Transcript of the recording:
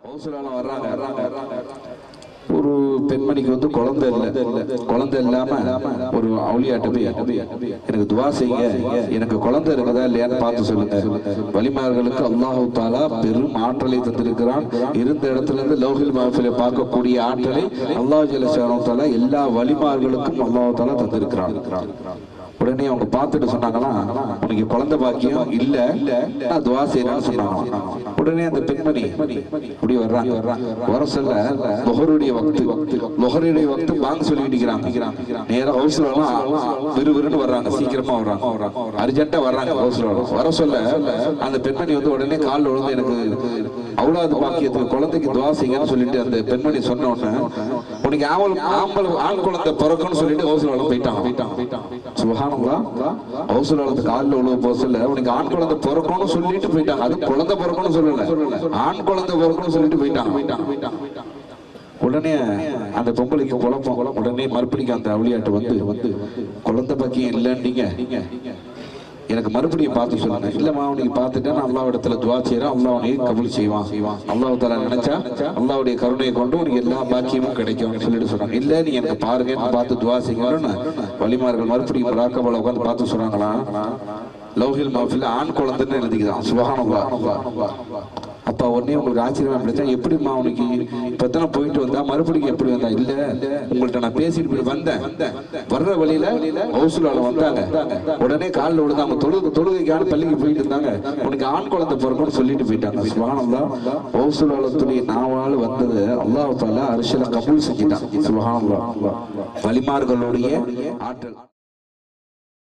ஹவுஸ்லால வர்றாங்க வர்றாங்க வர்றாங்க ஒரு பெண்மணிக்கு வந்து குழந்தை இல்ல குழந்தை இல்லாம ஒரு அவுளியாட்ட போய் எனக்கு துவா செய்யுங்க எனக்கு குழந்தை இருக்குதா இல்லையான்னு பார்த்து சொல்லுங்க வலிமார்களுக்கு அல்லாஹு தாலா பெரும் ஆற்றலை தந்திருக்கிறான் இருந்த இடத்துல இருந்து லௌஹில் மஹஃபிலை பார்க்கக்கூடிய ஆற்றலை அல்லாஹ் ஜல்ல தாலா எல்லா வலிமார்களுக்கும் அல்லாஹு தாலா தந்திருக்கிறான் உடனே அவங்க பார்த்துட்டு சொன்னாங்களா உனக்கு குழந்தை பாக்கியம் இல்ல நான் துவா செய்யறேன்னு சொன்னாங்க உடனே அந்த பெண்மணி இப்படி வர்றாங்க வர சொல்ல லொஹருடைய வக்து லொஹருடைய வக்து பாங்க சொல்லிட்டு இருக்கிறாங்க நேரா ஹவுஸ்ல விறுவிறுன்னு வர்றாங்க சீக்கிரமா வர்றாங்க அர்ஜென்ட்டா வர்றாங்க ஹவுஸ்ல வர சொல்ல அந்த பெண்மணி வந்து உடனே காலில் விழுந்து எனக்கு அவ்வளவு பாக்கியத்துக்கு குழந்தைக்கு துவா செய்யுங்கன்னு சொல்லிட்டு அந்த பெண்மணி சொன்ன உடனே உனக்கு ஆவல் ஆம்பல் ஆண் குழந்தை பிறக்கும்னு சொல்லிட்டு ஹவுஸ்ல போயிட்டாங்க போயிட்டாங்க சுபஹானல்லா ஹவுஸ்ல வளர்த்து காலில் உழுவ போக சொல்ல உனக்கு ஆண் குழந்தை பிறக்கணும்னு சொல்லிட்டு போயிட்டாங்க அது குழந்தை பிறக்கணும்னு சொல்லல ஆண் குழந்தை பிறக்கணும்னு சொல்லிட்டு போயிட்டாங்க போயிட்டாங்க உடனே அந்த பொங்கலுக்கு குழப்பம் உடனே மறுபடியும் அந்த அவளியாட்டு வந்து வந்து குழந்தை பாக்கியம் இல்லைன்னீங்க எனக்கு மறுபடியும் பார்த்து சொல்லுங்க இல்லம்மா அவனுக்கு பார்த்துட்டா நான் அல்லாஹ் இடத்துல துவா செய்யறேன் அல்லாஹ் அவனையும் கபூல் செய்வான் அல்லாஹ் தாலா நினைச்சா அல்லாஹ்வுடைய கருணையை கொண்டு உனக்கு எல்லா பாக்கியமும் கிடைக்கும் சொல்லிட்டு சொல்றாங்க இல்ல நீ எனக்கு பாருங்க நான் பார்த்து துவா செய்யணும்னு வலிமார்கள் மறுபடியும் ராக்கபல உட்காந்து பார்த்து சொல்றாங்களா லௌஹில் மாஃபில் ஆண் குழந்தைன்னு எழுதிக்குதான் சுபஹானல்லாஹ் அப்பா உடனே உங்களுக்கு ஆச்சரியமா இருந்துச்சா எப்படிம்மா அவனுக்கு இப்பதானே போயிட்டு வந்தா மறுபடியும் எப்படி வந்தா இல்ல உங்கள்ட்ட நான் பேசிட்டு போய் வந்தேன் வர்ற வழியில ஹவுஸ்ல வந்தாங்க உடனே காலில் விழுந்து அவங்க தொழுகு தொழுகைக்கான பள்ளிக்கு போயிட்டு இருந்தாங்க உனக்கு ஆண் குழந்தை பிறக்கும்னு சொல்லிட்டு போயிட்டாங்க சுபஹானல்லா ஹவுஸ்லாலத்துடைய நாவால் வந்தது அல்லாஹ் தாலா அரிசில கபூல் செஞ்சிட்டான் சுபஹானல்லா வலிமார்களுடைய ஆற்றல்